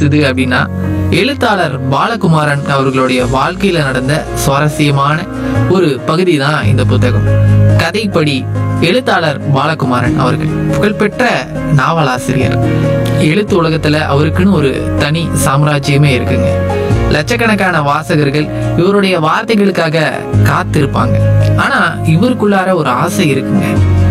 பேசுது அப்படின்னா எழுத்தாளர் பாலகுமாரன் அவர்களுடைய வாழ்க்கையில நடந்த சுவாரஸ்யமான ஒரு பகுதி தான் இந்த புத்தகம் கதைப்படி எழுத்தாளர் பாலகுமாரன் அவர்கள் புகழ்பெற்ற நாவலாசிரியர் எழுத்து உலகத்துல அவருக்குன்னு ஒரு தனி சாம்ராஜ்யமே இருக்குங்க லட்சக்கணக்கான வாசகர்கள் இவருடைய வார்த்தைகளுக்காக காத்திருப்பாங்க ஆனா இவருக்குள்ளார ஒரு ஆசை இருக்குங்க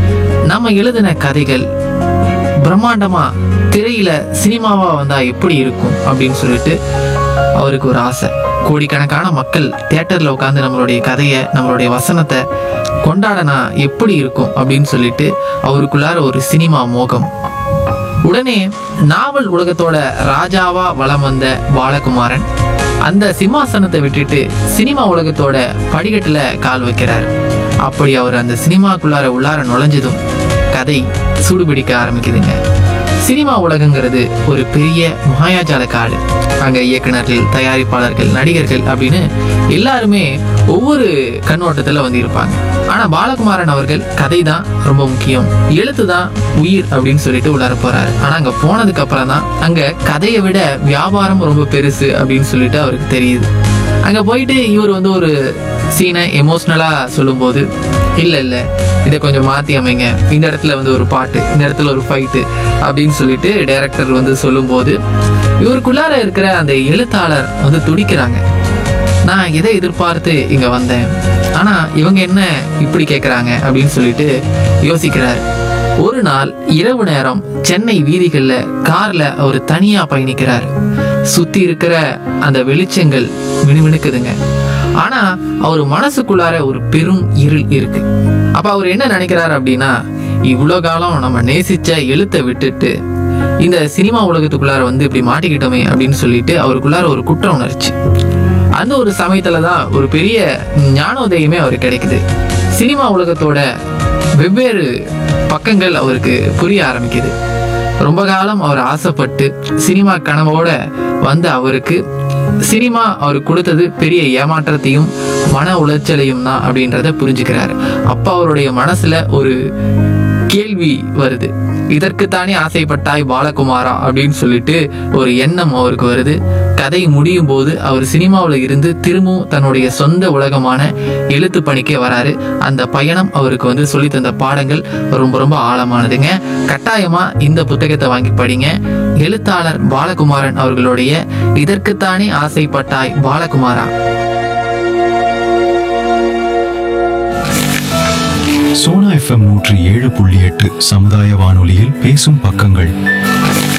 நம்ம எழுதின கதைகள் பிரம்மாண்டமா திரையில சினிமாவா வந்தா எப்படி இருக்கும் அப்படின்னு சொல்லிட்டு அவருக்கு ஒரு ஆசை கோடிக்கணக்கான மக்கள் தியேட்டர்ல உட்காந்து நம்மளுடைய கதையை நம்மளுடைய வசனத்தை கொண்டாடனா எப்படி இருக்கும் அப்படின்னு சொல்லிட்டு அவருக்குள்ளார ஒரு சினிமா மோகம் உடனே நாவல் உலகத்தோட ராஜாவா வலம் வந்த பாலகுமாரன் அந்த சிம்மாசனத்தை விட்டுட்டு சினிமா உலகத்தோட படிக்கட்டுல கால் வைக்கிறார் அப்படி அவர் அந்த சினிமாக்குள்ளார உள்ளார நுழைஞ்சதும் கதை சூடுபிடிக்க ஆரம்பிக்குதுங்க சினிமா உலகங்கிறது ஒரு பெரிய மாயாஜால காடு அங்க இயக்குனர்கள் தயாரிப்பாளர்கள் நடிகர்கள் அப்படின்னு எல்லாருமே ஒவ்வொரு கண்ணோட்டத்துல வந்து இருப்பாங்க ஆனா பாலகுமாரன் அவர்கள் கதை தான் ரொம்ப முக்கியம் எழுத்து தான் உயிர் அப்படின்னு சொல்லிட்டு உள்ளார போறாரு ஆனா அங்க போனதுக்கு அப்புறம் தான் அங்க கதையை விட வியாபாரம் ரொம்ப பெருசு அப்படின்னு சொல்லிட்டு அவருக்கு தெரியுது அங்க போயிட்டு இவர் வந்து ஒரு சீனை எமோஷ்னலா சொல்லும்போது இல்ல இல்ல இதை கொஞ்சம் மாத்தி அமைங்க இந்த இடத்துல வந்து ஒரு பாட்டு இந்த இடத்துல ஒரு ஃபைட்டு அப்படின்னு சொல்லிட்டு டைரக்டர் வந்து சொல்லும்போது இவருக்குள்ளார இருக்கிற அந்த எழுத்தாளர் வந்து துடிக்கிறாங்க நான் எதை எதிர்பார்த்து இங்க வந்தேன் ஆனா இவங்க என்ன இப்படி கேக்குறாங்க அப்படின்னு சொல்லிட்டு யோசிக்கிறார் ஒரு நாள் இரவு நேரம் சென்னை வீதிகள்ல கார்ல அவர் தனியா பயணிக்கிறார் சுத்தி இருக்கிற அந்த வெளிச்சங்கள் மினுமினுக்குதுங்க ஆனா அவர் மனசுக்குள்ளார ஒரு பெரும் இருள் இருக்கு அப்ப அவர் என்ன நினைக்கிறார் அப்படின்னா இவ்வளோ காலம் நம்ம நேசிச்ச எழுத்தை விட்டுட்டு இந்த சினிமா உலகத்துக்குள்ளார வந்து இப்படி மாட்டிக்கிட்டோமே அப்படின்னு சொல்லிட்டு அவருக்குள்ளார ஒரு குற்ற உணர்ச்சி அந்த ஒரு சமயத்துல தான் ஒரு பெரிய ஞானோதயமே அவருக்கு கிடைக்குது சினிமா உலகத்தோட வெவ்வேறு பக்கங்கள் அவருக்கு புரிய ஆரம்பிக்குது ரொம்ப காலம் அவர் ஆசைப்பட்டு சினிமா கனவோட வந்த அவருக்கு சினிமா அவருக்கு கொடுத்தது பெரிய ஏமாற்றத்தையும் மன உளைச்சலையும் தான் அப்படின்றத புரிஞ்சுக்கிறாரு அப்ப அவருடைய மனசுல ஒரு கேள்வி வருது இதற்குத்தானே ஆசைப்பட்டாய் பாலகுமாரா அப்படின்னு சொல்லிட்டு ஒரு எண்ணம் அவருக்கு வருது கதை முடியும் போது அவர் சினிமாவில் இருந்து திரும்பவும் தன்னுடைய சொந்த உலகமான எழுத்து பணிக்கே வராரு அந்த பயணம் அவருக்கு வந்து சொல்லி தந்த பாடங்கள் ரொம்ப ரொம்ப ஆழமானதுங்க கட்டாயமா இந்த புத்தகத்தை வாங்கி படிங்க எழுத்தாளர் பாலகுமாரன் அவர்களுடைய இதற்குத்தானே ஆசைப்பட்டாய் பாலகுமாரா சோனா எஃப்எம் நூற்றி ஏழு புள்ளி எட்டு சமுதாய வானொலியில் பேசும் பக்கங்கள்